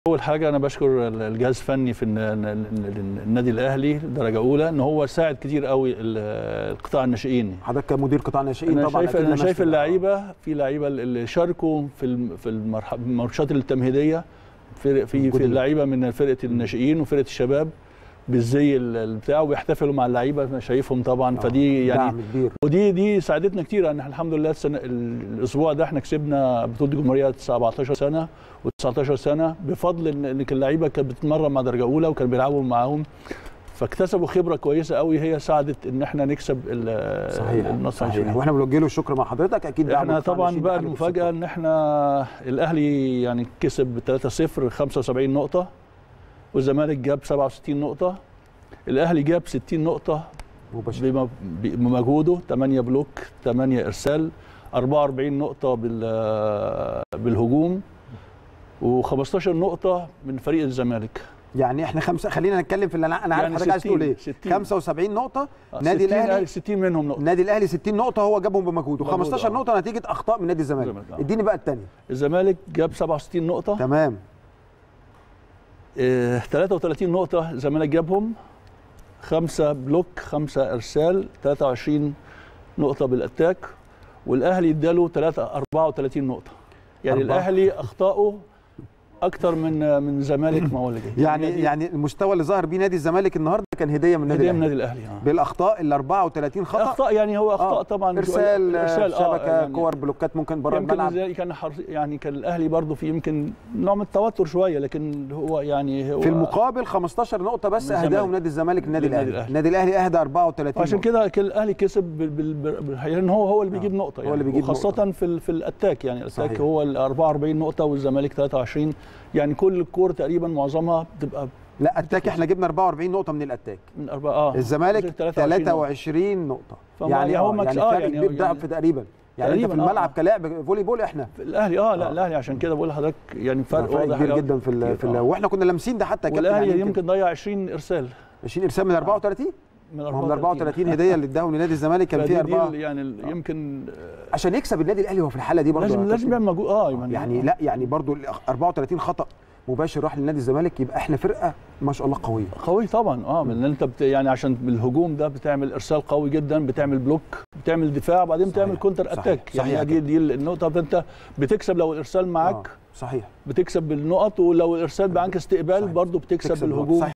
اول حاجه انا بشكر الجهاز الفني في الن- الن- النادي الاهلي درجه اولى ان هو ساعد كتير قوي ال- القطاع الناشئين حضرتك كمدير قطاع ناشئين انا طبعا شايف أكيد انا لمست شايف ده. اللعيبه في لعيبه اللي شاركوا في الم- في المرح- الماتشات التمهيديه في في في موجودين. اللعيبه من فرقه الناشئين وفرقه الشباب بالزي ال- البتاع وبيحتفلوا مع اللعيبه انا شايفهم طبعا آه، فدي يعني دعم كبير ودي دي ساعدتنا كتير ان إحنا الحمد لله السنة ال- الاسبوع ده احنا كسبنا بطوله الجمهوريه 17 سنه و19 سنه بفضل ان إن اللعيبه كانت بتتمرن مع درجه اولى وكانوا بيلعبوا معاهم فاكتسبوا خبره كويسه قوي هي ساعدت ان احنا نكسب ال- صحيح النصر صحيح الناشئين. واحنا بنوجه له الشكر مع حضرتك اكيد دعم احنا القطاع طبعا الناشئين بقى أهلي المفاجاه بالستة. ان احنا الاهلي يعني كسب 3-0 75 نقطه والزمالك جاب 67 نقطه الاهلي جاب 60 نقطه مباشر بم- بمجهوده 8 بلوك 8 ارسال 44 نقطه بال بالهجوم و15 نقطه من فريق الزمالك يعني احنا خمسه خلينا نتكلم في اللي انا انا عارف يعني حضرتك عايز 60 تقول ايه 60 75 نقطه نادي 60 الاهلي 60 منهم نقطه النادي الاهلي 60 نقطه هو جابهم بمجهوده مجهود، 15 آه. نقطه نتيجه اخطاء من نادي الزمالك الزمالك، آه. اديني بقى الثانيه الزمالك جاب 67 نقطه تمام آه، 33 نقطة الزمالك جابهم خمسة بلوك خمسة إرسال 23 نقطة بالأتاك والأهلي اداله 3 34 نقطة يعني أربعة. الأهلي أخطاؤه أكتر من من الزمالك ما هو اللي جاي يعني دي يعني المستوى اللي ظهر بيه نادي الزمالك النهارده كان هديه من النادي هدية من الاهلي النادي الأهلي آه. بالاخطاء ال 34 خطا أخطاء يعني هو أخطاء آه. طبعا ارسال إرسال، آه، شبكه يعني كور بلوكات ممكن بره يمكن الملعب زي كان حرص يعني كان الأهلي برضه في يمكن نوع من التوتر شوية لكن هو يعني هو في المقابل 15 نقطه بس من اهداهم الزمالك. نادي الزمالك النادي للنادي الاهلي الأهلي. النادي الاهلي اهدى 34 عشان نقطة. كده كان الاهلي كسب بال- بال- بال- لان هو هو اللي بيجيب آه. نقطه هو يعني اللي بيجيب وخاصه نقطة. في ال- في الاتاك يعني الاتاك صحيح. هو ال 44 نقطه والزمالك 23 يعني كل الكور تقريبا معظمها بتبقى لا اتاك احنا جبنا 44 نقطه من الاتاك من اربعه اه الزمالك 23 نقطة. 23 نقطه فما- يعني يعني هو آه، مكس- يعني آه، فرق يعني كبير هو ضعف يعني- تقريبا يعني انت في تقريباً، آه، الملعب آه. كلاعب فولي بول احنا الاهلي اه لا آه. الاهلي عشان كده بقول لحضرتك يعني فرق فرق واضح كبير أوي. جدا في ال كتير، في ال آه. واحنا كنا لامسين ده حتى يا كابتن والاهلي يعني يمكن ضيع 20 ارسال 20 ارسال من 34 من ما هو من 34 هديه اللي اداهم لنادي الزمالك كان فدي- فيها دي اربعه ال- يعني ال- يمكن آه، عشان يكسب النادي الاهلي هو في الحاله دي برضه لازم يا لازم كابتن. يعمل مجهود اه يعني لا يعني برضه ال 34 خطا مباشر راح لنادي الزمالك يبقى احنا فرقه ما شاء الله قويه قوي طبعا اه من انت بت يعني عشان بالهجوم ده بتعمل ارسال قوي جدا بتعمل بلوك بتعمل دفاع بعدين صحيح، بتعمل كونتر صحيح، اتاك صحيح يعني دي دي النقطه فانت بتكسب لو الارسال معاك آه، صحيح بتكسب بالنقط ولو الارسال معاك استقبال صحيح. برضه بتكسب تكسب بالنقط. بالهجوم صحيح.